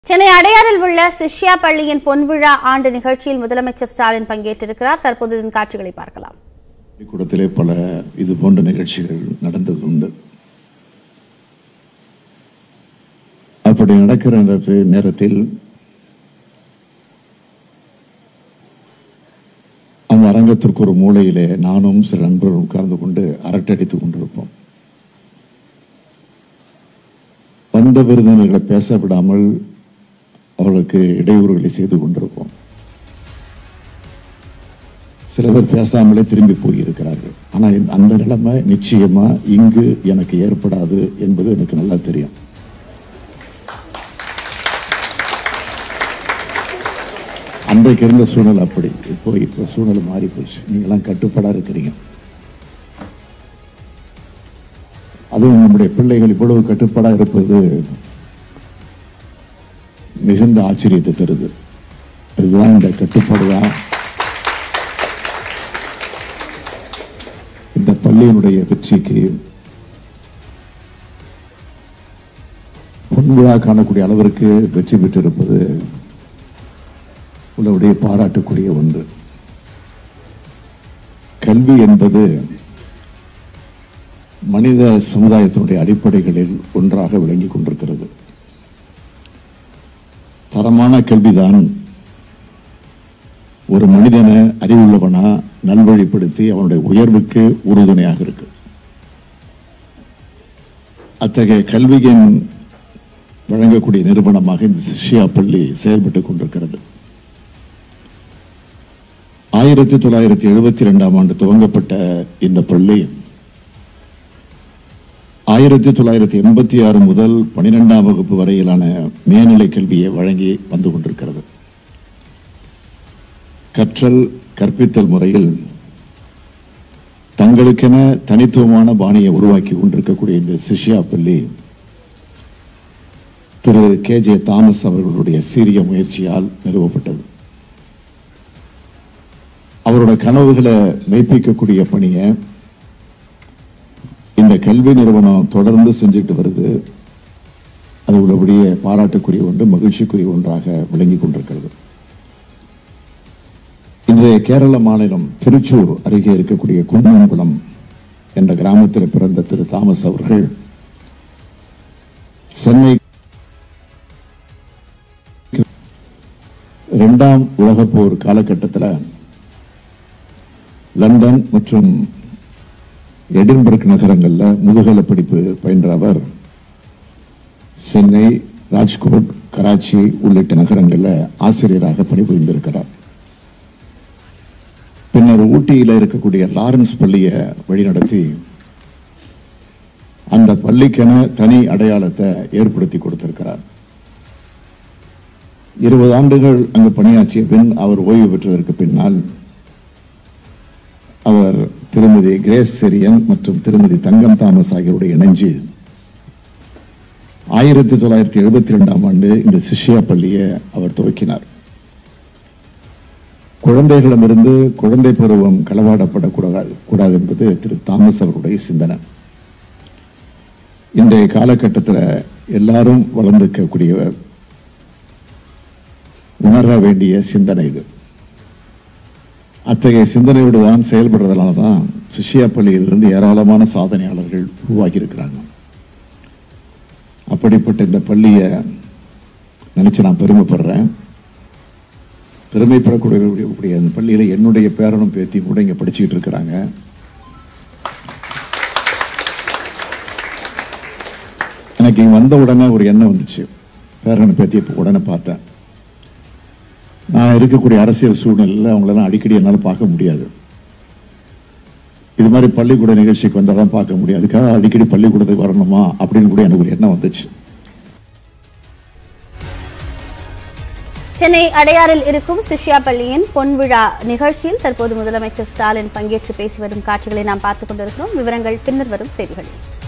சென்னை அடையாறில் உள்ள சிஷ்யா பள்ளியின் பொன்விழா ஆண்டு நிகழ்ச்சியில் முதலமைச்சர் ஸ்டாலின் பங்கேற்றிருக்கிறார் தற்போது இதன் காட்சிகளை பார்க்கலாம் கூடத்திலே பல இது போன்ற நிகழ்ச்சிகள் நடந்தது உண்டு அப்படி நடக்கிற நேரத்து- நேரத்தில் அந்த அரங்கத்திற்கு ஒரு மூலையிலே நானும் சில நண்பர்கள் உட்கார்ந்து கொண்டு அரட்டடித்துக் கொண்டிருப்போம் வந்த விருந்தினர்களை பேச விடாமல் அவர்களுக்கு இடையூறுகளை செய்து கொண்டிருப்போம் சில பேர் பேசாமலே திரும்பி போயிருக்கிறார்கள் ஆனால் இந்த- அந்த நிலைமை நிச்சயமா இங்கு எனக்கு ஏற்படாது என்பது எனக்கு நல்லா தெரியும் அன்றைக்கு இருந்த சூழல் அப்படி இப்போ இப்போ சூழல் மாறி போச்சு நீங்களாம் கட்டுப்பாடா இருக்கிறீங்க அதுவும் நம்முடைய பிள்ளைகள் இவ்வளவு கட்டுப்பாடா இருப்பது மிகுந்த ஆச்சரியத்தை தருது இதுதான் இந்த கட்டுப்பாடு தான் இந்த பள்ளியினுடைய வெற்றிக்கு பொன்விழா காணக்கூடிய அளவிற்கு வெற்றி பெற்றிருப்பது உள்ளபடியே பாராட்டுக்குரிய ஒன்று கல்வி என்பது மனித சமுதாயத்தினுடைய அடிப்படைகளில் ஒன்றாக விளங்கிக் கொண்டிருக்கிறது தரமான கல்விதான் ஒரு மனிதனை அறிவுள்ளவனா நல்வழிப்படுத்தி அவனுடைய உயர்வுக்கு உறுதுணையாக இருக்கு அத்தகைய கல்வியின் வழங்கக்கூடிய நிறுவனமாக இந்த சிஷ்யா பள்ளி செயல்பட்டுக் கொண்டிருக்கிறது ஆயிரத்தி தொள்ளாயிரத்தி எழுபத்தி ரெண்டாம் ஆண்டு துவங்கப்பட்ட இந்த பள்ளி ஆயிரத்தி தொள்ளாயிரத்தி எண்பத்தி ஆறு முதல் பனிரெண்டாம் வகுப்பு வரையிலான மேல்நிலை கல்வியை வழங்கி வந்து கொண்டிருக்கிறது கற்றல் கற்பித்தல் முறையில் தங்களுக்கென தனித்துவமான பாணியை உருவாக்கி கொண்டிருக்கக்கூடிய இந்த சிஷ்யா பள்ளி திரு கே ஜே தாமஸ் அவர்களுடைய சீரிய முயற்சியால் நிறுவப்பட்டது அவரோட கனவுகளை மெய்ப்பிக்கக்கூடிய பணியை இந்த கல்வி நிறுவனம் தொடர்ந்து செஞ்சுட்டு வருது அது உள்ளபடியே பாராட்டுக்குரிய ஒன்று மகிழ்ச்சிக்குரிய ஒன்றாக விளங்கிக் கொண்டிருக்கிறது இன்றைய கேரள மாநிலம் திருச்சூர் அருகே இருக்கக்கூடிய குன்னங்குளம் என்ற கிராமத்தில் பிறந்த திரு தாமஸ் அவர்கள் சென்னை இரண்டாம் உலகப் போர் காலகட்டத்தில் லண்டன் மற்றும் எடின்பர்க் நகரங்களில் முதுகலை படிப்பு பயின்ற அவர் சென்னை ராஜ்கோட் கராச்சி உள்ளிட்ட நகரங்களில் ஆசிரியராக பணிபுரிந்திருக்கிறார் பின்னர் ஊட்டியில் இருக்கக்கூடிய லாரன்ஸ் பள்ளியை வழிநடத்தி அந்த பள்ளிக்கென தனி அடையாளத்தை ஏற்படுத்தி கொடுத்திருக்கிறார் இருபது ஆண்டுகள் அங்கு பணியாற்றிய பின் அவர் ஓய்வு பெற்றதற்கு பின்னால் அவர் திருமதி கிரேஸ் செரியன் மற்றும் திருமதி தங்கம் தாமஸ் ஆகியோருடைய இணைஞ்சு ஆயிரத்தி தொள்ளாயிரத்தி எழுபத்தி ரெண்டாம் ஆண்டு இந்த சிஷ்யா பள்ளியை அவர் துவக்கினார் குழந்தைகளிடமிருந்து குழந்தை பருவம் களவாடப்படக்கூடாது கூடாது என்பது திரு தாமஸ் அவருடைய சிந்தனை இன்றைய காலகட்டத்தில் எல்லாரும் வளர்ந்திருக்கக்கூடிய உணர வேண்டிய சிந்தனை இது அத்தகைய சிந்தனையோடு தான் செயல்படுறதுனால தான் சிஷ்யா பள்ளியிலிருந்து ஏராளமான சாதனையாளர்கள் உருவாகி இருக்கிறாங்க அப்படிப்பட்ட இந்த பள்ளியை நினைச்சு நான் பெருமைப்படுறேன் பெருமைப்படக்கூடிய அந்த பள்ளியில என்னுடைய பேரனும் பேத்தி கூட இங்க படிச்சுக்கிட்டு இருக்கிறாங்க எனக்கு இங்க வந்த உடனே ஒரு எண்ணம் வந்துச்சு பேரன் பேத்தி இப்போ உடனே பார்த்தேன் நான் இருக்கக்கூடிய அரசியல் சூழ்நிலையில் அவங்களெல்லாம் அடிக்கடி என்னால் பார்க்க முடியாது இது மாதிரி பள்ளிக்கூட நிகழ்ச்சிக்கு வந்தால் தான் பார்க்க முடியும் அதுக்காக அடிக்கடி பள்ளிக்கூடத்துக்கு வரணுமா அப்படின்னு கூட எனக்கு ஒரு எண்ணம் வந்துச்சு சென்னை அடையாறில் இருக்கும் சிஷ்யா பள்ளியின் பொன்விழா நிகழ்ச்சியில் தற்போது முதலமைச்சர் ஸ்டாலின் பங்கேற்று பேசி வரும் காட்சிகளை நாம் பார்த்துக் கொண்டிருக்கிறோம் விவரங்கள் பின்னர் வரும் செய்திகளில்